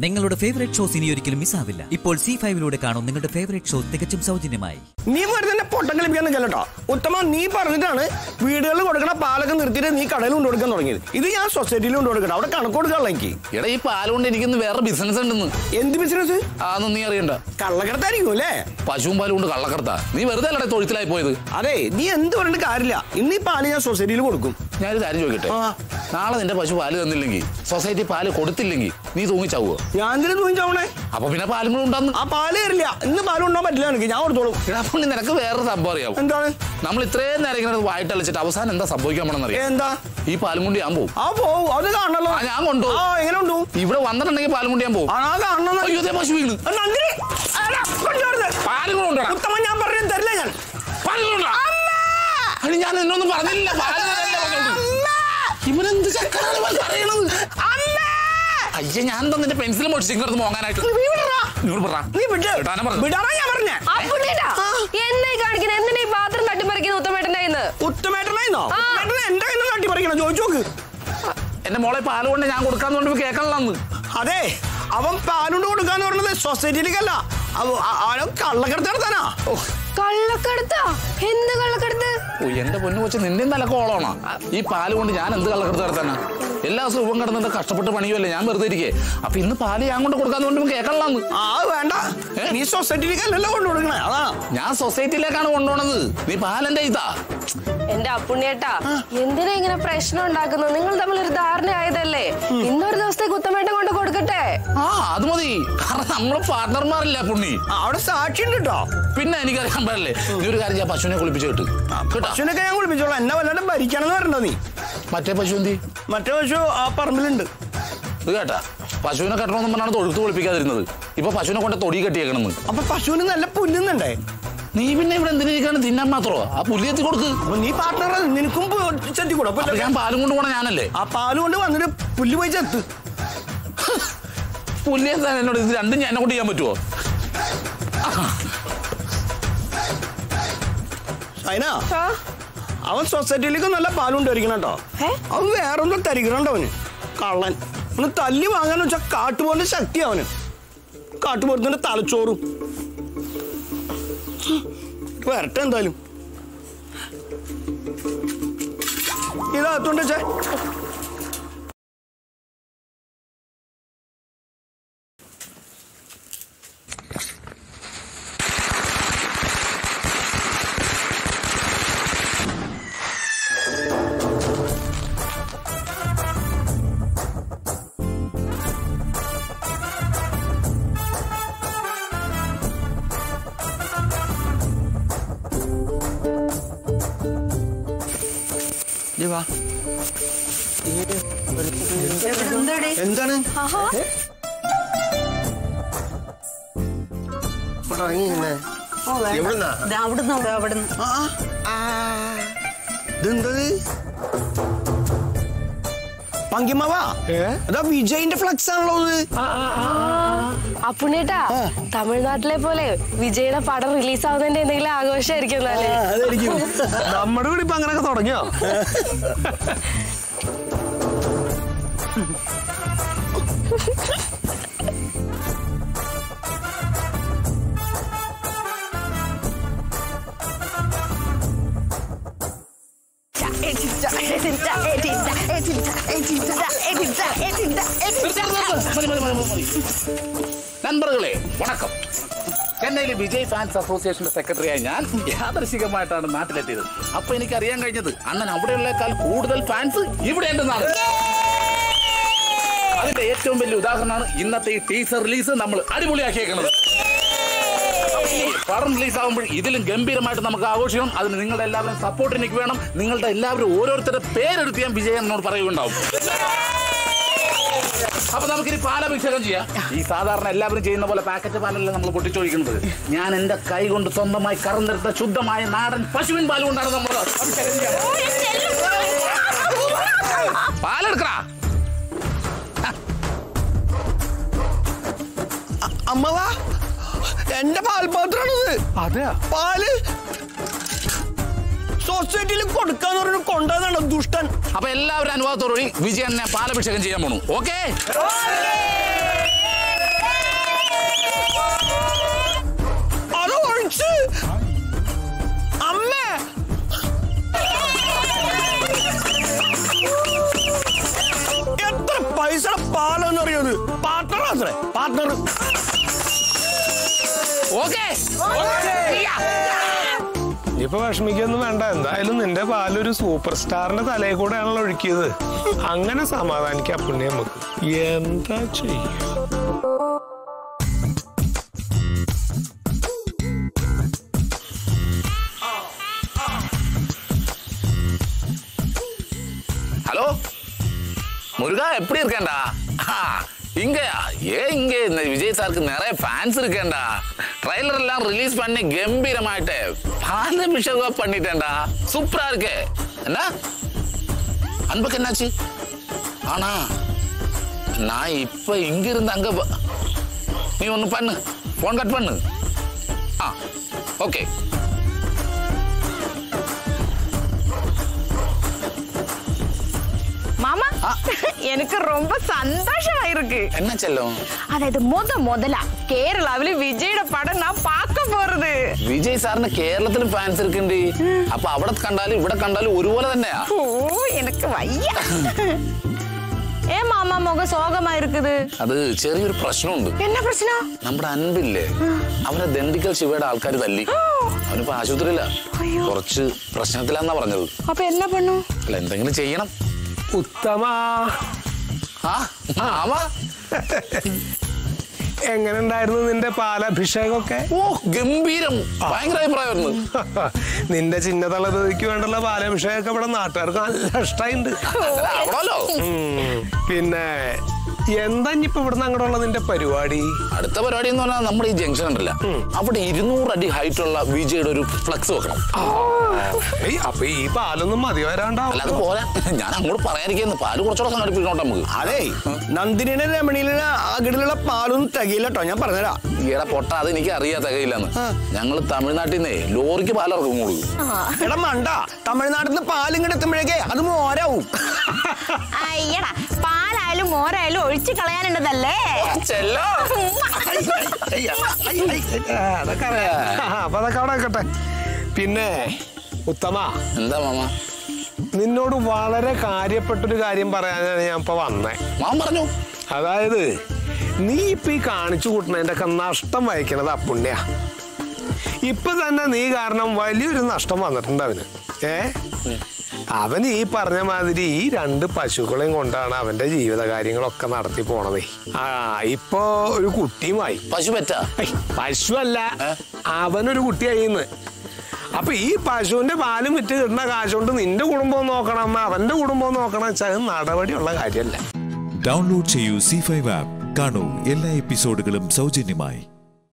നിങ്ങളുടെ favourite shows ഇനി ഒരിക്കലും മിസ്സാവില്ല ഇപ്പോൾ സി ഫൈവിലൂടെ കാണും നിങ്ങളുടെ ഫേവറേറ്റ് ഷോ തികച്ചും സൗജന്യമായി നീ വെറുതെ എന്നെ പൊട്ടം കളിപ്പിക്കാൻ നിൽക്കല്ലോ കേട്ടോ ഉത്തമ നീ പറഞ്ഞിട്ടാണ് വീടുകളിൽ കൊടുക്കണ പാലൊക്കെ നിർത്തിയിട്ട് നീ കടയിൽ കൊണ്ട് കൊടുക്കാൻ തുടങ്ങിയത് ഇത് ഞാൻ സൊസൈറ്റിയിൽ കൊണ്ട് കൊടുക്കണം അവിടെ കണക്ക് കൊടുക്കാനുള്ള എനിക്ക് എടാ ഈ പാലുകൊണ്ട് എനിക്കിന്ന് വേറെ ബിസിനസ് ഉണ്ടെന്ന് എന്ത് ബിസിനസ് അതൊന്നും നീ അറിയണ്ട കള്ളക്കടത്തായിരിക്കും അല്ലേ പശുവും പാലും കൊണ്ട് കള്ളക്കടത്താ നീ വെറുതെ അല്ലടെ തൊഴുത്തിലായി പോയത് അതെ നീ എന്ത് പറഞ്ഞിട്ട് കാര്യമില്ല ഇന്ന് ഈ പാല് ഞാൻ സൊസൈറ്റിയിൽ കൊടുക്കും ഞാനൊരു കാര്യം ചോദിക്കട്ടെ ആ. നാളെ നിന്റെ പശു പാല് തന്നില്ലെങ്കിൽ സൊസൈറ്റി പാല് കൊടുത്തില്ലെങ്കിൽ നീ തൂങ്ങിച്ചാവോ ഞാൻ എന്തിനു തൂങ്ങിച്ചാവണേ അപ്പൊ പിന്നെ പാലും കൂടെ ഉണ്ടാന്ന് ആ പാല് തരില്ല ഇന്ന് പാല് കൊണ്ടുപോകാൻ പറ്റില്ല എനിക്ക് ഞാൻ കൊടുത്തോളൂ എടാ അപ്പോൾ നിനക്ക് വേറെ സംഭവം അറിയാവും എന്താണ് നമ്മൾ ഇത്രയും നേരം ഇങ്ങനെ വായിട്ട് അളിച്ചിട്ട് അവസാനം എന്താ സംഭവിക്കാൻ പോണെന്ന് അറിയാം എന്താ ഈ പാലും കൊണ്ട് ഞാൻ പോകും ആ പോവും അത് കാണണല്ലോ ആ, ഞാൻ കൊണ്ടുപോകും. ആ എങ്ങനെ കൊണ്ടുപോകും ഇവിടെ വന്നിട്ടുണ്ടെങ്കിൽ പാലും കൊണ്ട് ഞാൻ പോകും ആ കാണണം അയ്യോ ദേ പശു വീണ് നന്ദിനി അല്ല, കൊണ്ടുവരുത്. പാലും കൂടെ കൊണ്ടുവരാം ഉത്തമ ഞാൻ പറഞ്ഞു തരില്ല ഞാൻ പാലും കൊണ്ടുവരാം അടി ഞാൻ എന്നൊന്നും പറഞ്ഞില്ല പാല് തരാനല്ലേ പറഞ്ഞോളൂ. ഇവനെന്ത് ചക്കനാണ് ഇവൻ പറയണത് അയ്യ ഞാൻ എന്താ നിന്റെ പെൻസിൽ പൊടിച്ച് ഇങ്ങോട്ട് മോങ്ങാനായിട്ട് ഇങ്ങോട്ട് പറ നീ വിട്ട് വിടാനാ പറഞ്ഞത്. വിടാനാ ഞാൻ പറഞ്ഞേ അപ്പുണ്ണേട്ടാ, എന്നായി കാണിക്കുന്നത് എന്തിനാ ഈ പാത്രം തട്ടിപ്പറിക്കുന്ന ഉത്തമേട്ടൻ്റെ കയ്യിന്ന്? ഉത്തമേട്ടനായിരുന്നോ ആ. ഉത്തമേട്ടനെ എന്റെ കയ്യിൽ നിന്ന് തട്ടിപ്പറിക്കണം ചോദിച്ചു നോക്ക് എന്റെ മോളെ പാല് കൊണ്ട് ഞാൻ കൊടുക്കാന്ന് കൊണ്ട് കേൾക്കണമെന്ന് അതെ അവൻ പാലുകൊണ്ട് കൊടുക്കാന്ന് പറഞ്ഞത് സൊസൈറ്റിയിലേക്കല്ല അവ- ആ- അവൻ കള്ളക്കടത്ത് നടത്താനാ കള്ളക്കടത്താ എന്ത് കള്ളക്കടത്ത് ഓ എന്റെ പൊന്നു കൊച്ചു നിന്റെ നല്ല കോളമാണോ ഈ പാല് കൊണ്ട് ഞാൻ എന്ത് കള്ളക്കെടുത്ത് നടത്താനാ എല്ലാ ദിവസവും ഇവൻ കിടന്നിട്ട് കഷ്ടപ്പെട്ട് പണിയുമല്ലേ ഞാൻ വെറുതെ ഇരിക്കേ അപ്പൊ ഇന്ന് പാല് ഞാൻ കൊണ്ട് കൊടുക്കാന്ന് കൊണ്ട് കേൾക്കണമെന്ന് ആ വേണ്ട ഏ? നീ സൊസൈറ്റിയിലേക്കല്ലല്ലോ കൊണ്ടു കൊടുക്കണേ അതാ ഞാൻ സൊസൈറ്റിയിലേക്കാണ് കൊണ്ടുപോണത് നീ പാലെന്റെ ഇതാ എന്റെ അപ്പുണ്ണിയേട്ടാ എന്തിനാ ഇങ്ങനെ പ്രശ്നം ഉണ്ടാക്കുന്നത് നിങ്ങൾ തമ്മിൽ ഒരു ധാരണ ആയതല്ലേ ഇന്നൊരു ദിവസത്തേക്ക് ഉത്തമേട്ടൻ കൊണ്ട് കൊടുക്കട്ടെ ആ അത് മതി കാരണം നമ്മള് പാർട്ട്ണർമാരല്ല പുണ്ണി ആ, അവിടെ സാക്ഷി ഉണ്ട് കേട്ടോ പിന്നെ എനിക്കറിയാൻ പാടില്ലേ നീ ഒരു കാര്യം ചെയ്യാം പശുവിനെ കുളിപ്പിച്ച് കിട്ടും കേട്ടാ പശുവിനൊക്കെ ഞാൻ കുളിപ്പിച്ചോളാം എന്നെ വല്ലാണ്ട് ഭരിക്കണമെന്ന് വരണ്ട നീ മറ്റേ പശു എന്തി മറ്റേ പശു ആ പറമ്പിലുണ്ട് ഇത് കേട്ടാ പശുവിനെ കെട്ടണമെന്ന് പറഞ്ഞാണ് തൊഴുത്ത് കുളിപ്പിക്കാതിരുന്നത് ഇപ്പൊ പശുവിനെ കൊണ്ട് തൊടി കെട്ടിയേക്കണെന്ന് അപ്പൊ പശുവിന് നല്ല പുല്ലുന്നുണ്ടേ നീ പിന്നെ ഇവിടെ എന്തിനാണ് തിന്നാൻ മാത്രമോ ആ പുല്ലി എത്തി കൊടുക്ക് അപ്പൊ നീ പാർട്ട്ണർ നിനക്കും പു- ചെത്തിക്കൂടെ അപ്പൊ പുല്ലൊക്കെ? ഞാൻ പാലും കൊണ്ട് പോണ ഞാനല്ലേ ആ പാല് കൊണ്ട് വന്നിട്ട് പുല്ല് പോയി ചെത്ത് പുല്ലി എന്താ എന്നോട് ഇത് രണ്ടും ഞാൻ എന്നെ കൊണ്ട് ചെയ്യാൻ പറ്റുമോ അതിനാ ആ? അവൻ സൊസൈറ്റിയിലേക്ക് നല്ല പാലുണ്ട് തരിക്കണം കേട്ടോ ഏ? അവൻ വേറൊന്നും തരിക്കണുണ്ട് അവന് കള്ളൻ അവന് തല്ലി വാങ്ങാന്ന് വെച്ചാൽ കാട്ടുപോലെ ശക്തി അവന് കാട്ടുപോലത്തിന്റെ തലച്ചോറും വരട്ടെ എന്തായാലും ഇതകത്തോണ്ട് വെച്ചേ നീ വാ എന്താണ് ആഹാ. ഇവിടെ ഇറങ്ങിയിരുന്നേ? എവിടുന്നാ? അവിടുന്ന് അവിടുന്ന് ആ, ആ. ഇതെന്തത് പങ്കിമാവാ അതാ വിജയിന്റെ ഫ്ലക്സ് ആണല്ലോ ഇത് അപ്പുണ്ണിയേട്ടാ തമിഴ്നാട്ടിലെ പോലെ വിജയുടെ പടം റിലീസ് ആവുന്നതിന്റെ എന്തെങ്കിലും ആഘോഷമായിരിക്കും എന്നാല് അതായിരിക്കും നമ്മുടെ കൂടി ഇപ്പൊ അങ്ങനെയൊക്കെ തുടങ്ങിയോ നண்பர்களே വണക്കം ചെന്നൈയിലെ വിജയ് ഫാൻസ് അസോസിയേഷന്റെ സെക്രട്ടറിയായി ഞാൻ യാദർശികമായിട്ടാണ് നാട്ടിലെത്തിയത് അപ്പൊ എനിക്ക് അറിയാൻ കഴിഞ്ഞത് അണ്ണൻ അവിടെയുള്ളേക്കാൾ കൂടുതൽ ഫാൻസ് ഇവിടെ ഉണ്ടെന്നാണ് അതിന്റെ ഏറ്റവും വലിയ ഉദാഹരണമാണ് ഇന്നത്തെ ഈ ടീസർ റിലീസ് നമ്മൾ അടിപൊളിയാക്കിയേക്കുന്നത് ഈ പടം റിലീസ് ആകുമ്പോൾ ഇതിലും ഗംഭീരമായിട്ട് നമുക്ക് ആഘോഷിക്കണം അതിന് നിങ്ങളുടെ എല്ലാവരും സപ്പോർട്ട് എനിക്ക് വേണം നിങ്ങളുടെ എല്ലാവരും ഓരോരുത്തരുടെ പേരെടുത്ത് ഞാൻ വിജയ് എന്നോട് പറയുകയുണ്ടാവും അപ്പൊ നമുക്കിനി പാലഭിഷേകം ചെയ്യാം ഈ സാധാരണ എല്ലാവരും ചെയ്യുന്ന പോലെ പാക്കറ്റ് പാലല്ല നമ്മൾ പൊട്ടിച്ചൊഴിക്കുന്നത് ഞാൻ എന്റെ കൈ കൊണ്ട് സ്വന്തമായി കറന്നെടുത്ത ശുദ്ധമായ നാടൻ പശുവിൻ പാൽ കൊണ്ടാണ് നമ്മൾ അഭിഷേകം ചെയ്യാൻ പാലെടുക്കടാ അമ്മവാ എന്റെ പാൽപാത്രമാണിത് അതെയാ പാല് സൊസൈറ്റിയിൽ കൊടുക്കാന്ന് പറഞ്ഞു കൊണ്ടുവന്നാണ് ദുഷ്ടൻ അപ്പൊ എല്ലാവരും അനുഭവത്തോടുകൂടി വിജയനെ പാലഭിഷേകം ചെയ്യാൻ പോണു ഓക്കെ പാർട്ണർ അത്രേ പാർട്ണർ ഓക്കെ ഇപ്പൊ വിഷമിക്കൊന്നും വേണ്ട എന്തായാലും നിന്റെ പാലൊരു സൂപ്പർ സ്റ്റാറിന്റെ തലയിൽ കൂടെയാണല്ലോ ഒഴുക്കിയത് അങ്ങനെ സമാധാനിക്കാം പുണ്യ നമുക്ക് എന്താ ചെയ്യ ஹலோ முருகா எப்படி இருக்கேன்டா ஆ, இங்க ஏ இங்க இந்த விஜய் சாருக்கு நிறைய ஃபேன்ஸ் இருக்கேன்டா ட்ரைலர் எல்லாம் ரிலீஸ் பண்ணி கம்பீரமாயிட்டு பாலபிஷேகா பண்ணிட்டேன்டா சூப்பரா இருக்கு என்ன அன்புக்கு என்னாச்சு ஆனா நான் இப்ப இங்க இருந்து அங்க ப- நீ ஒண்ணு பண்ணு போன் கட் பண்ணு ஆ ஓகே மாமா எனக்கு ரொம்ப சந்தோஷமா இருக்கு என்ன செல்லம் அதாவது முத முதலா கேரளாவில விஜயோட படம் நான் பார்க்க போறது വിജയ് സാറിന് കേരളത്തിൽ ഫാൻസ് இருக்குണ്ട് അപ്പൊ അവിടെ കണ്ടാലും ഇവിടെ കണ്ടാലും ഒരുപോലെ തന്നെയാ ஓ எனக்கு வைய ஏன் மாமா முகம் சோகமா இருக்குது അത് ചെറിയൊരു പ്രശ്നമുണ്ട് என்ன பிரச்சனை നമ്മുടെ അൻപില്ലേ അവനെ ദണ്ഡിക്കൽ ശിവയുടെ ആൾക്കാർ തല്ലി അവനിപ്പോ ആശുപത്രിയില്ല കുറച്ച് പ്രശ്നത്തിലാന്നാ പറഞ്ഞത് அப்ப என்ன பண்ணும் അല്ല എന്തെങ്കിലും ചെയ്യണം ഉത്തമ ആ ആമാ എങ്ങനെ ഉണ്ടായിരുന്നു നിന്റെ പാലഭിഷേകമൊക്കെ ഓ ഗംഭീരം ഭയങ്കര അഭിപ്രായമായിരുന്നു നിന്റെ ചിഹ്നതളതയ്ക്ക് വേണ്ടുള്ള പാലഭിഷേകമൊക്കെ ഇവിടെ നാട്ടുകാർക്ക് നല്ല ഇഷ്ടമായിട്ടുണ്ട് ആവണല്ലോ ഉം. പിന്നെ എന്താ ഇനിയിപ്പോ ഇവിടുന്ന് അങ്ങോട്ട് ഉള്ള നിന്റെ പരിപാടി അടുത്ത പരിപാടി എന്ന് പറഞ്ഞാൽ നമ്മുടെ ഈ ജംഗ്ഷൻ ഉണ്ടല്ല അവിടെ ഇരുന്നൂറ് അടി ഹൈറ്റ് ഉള്ള വിജയുടെ ഒരു ഫ്ലക്സ് വെക്കണം ഏയ് അപ്പൊ ഈ പാലൊന്നും മതി വരാണ്ടാവും അല്ലാതെ പോരാ ഞാൻ അങ്ങോട്ട് പറയാനിരിക്കുന്നു പാല് കുറച്ചുകൂടെ സംഘടിപ്പിക്കണോട്ടെ നമുക്ക് അതെ നന്ദിനിയുടെ രമണിയിലെ അകിടിലുള്ള പാലൊന്നും തികയില്ല കേട്ടോ ഞാൻ പറഞ്ഞുതരാം ഈടെ പൊട്ട അത് എനിക്ക് അറിയാത്ത തികയില്ലെന്ന് ഞങ്ങൾ തമിഴ്നാട്ടിൽ നിന്നേ ലോറിക്ക് പാലിറക്കും കൊടുക്കും എടാ മണ്ട തമിഴ്നാട്ടിൽ നിന്ന് പാലും ഇങ്ങോട്ട് എത്തുമ്പോഴേക്കേ അത് മോരാവും അയ്യടാ പാലായാലും മോരായാലും ഒഴിച്ചു കളയാനുണ്ടതല്ലേ ചെല്ലോ ആ, അതൊക്കെ അറിയാം. ആ, അപ്പൊ അതൊക്കെ അവിടെ വെക്കട്ടെ പിന്നെ ഉത്തമ എന്താ മാമ നിന്നോട് വളരെ കാര്യപ്പെട്ടൊരു കാര്യം പറയാനാണ് ഞാൻ ഇപ്പൊ വന്നേ മാമ പറഞ്ഞു അതായത് നീ ഇപ്പൊ ഈ കാണിച്ചു കൂട്ടുന്നതിന്റെ ഒക്കെ നഷ്ടം വഹിക്കണത് അപ്പുണ്യ ഇപ്പൊ തന്നെ നീ കാരണം വലിയൊരു നഷ്ടം വന്നിട്ടുണ്ട് അവന് ഏ അവൻ ഈ പറഞ്ഞ മാതിരി ഈ രണ്ട് പശുക്കളെയും കൊണ്ടാണ് അവന്റെ ജീവിത കാര്യങ്ങളൊക്കെ നടത്തി പോണതേ ആ ഇപ്പൊ ഒരു കുട്ടിയുമായി പശു പറ്റാ ഏയ്, പശുവല്ല ഏ? അവനൊരു കുട്ടിയായിന്ന് അപ്പൊ ഈ പശുവിന്റെ പാലും വിറ്റ് കിട്ടുന്ന കാശുകൊണ്ട് നിന്റെ കുടുംബം നോക്കണം അവന്റെ കുടുംബം നോക്കണം വെച്ചാൽ അത് നടപടിയുള്ള കാര്യമല്ല ഡൗൺലോഡ് ചെയ്യൂ സി ഫൈവ് ആപ്പ് കാണൂ എല്ലാ എപ്പിസോഡുകളും സൗജന്യമായി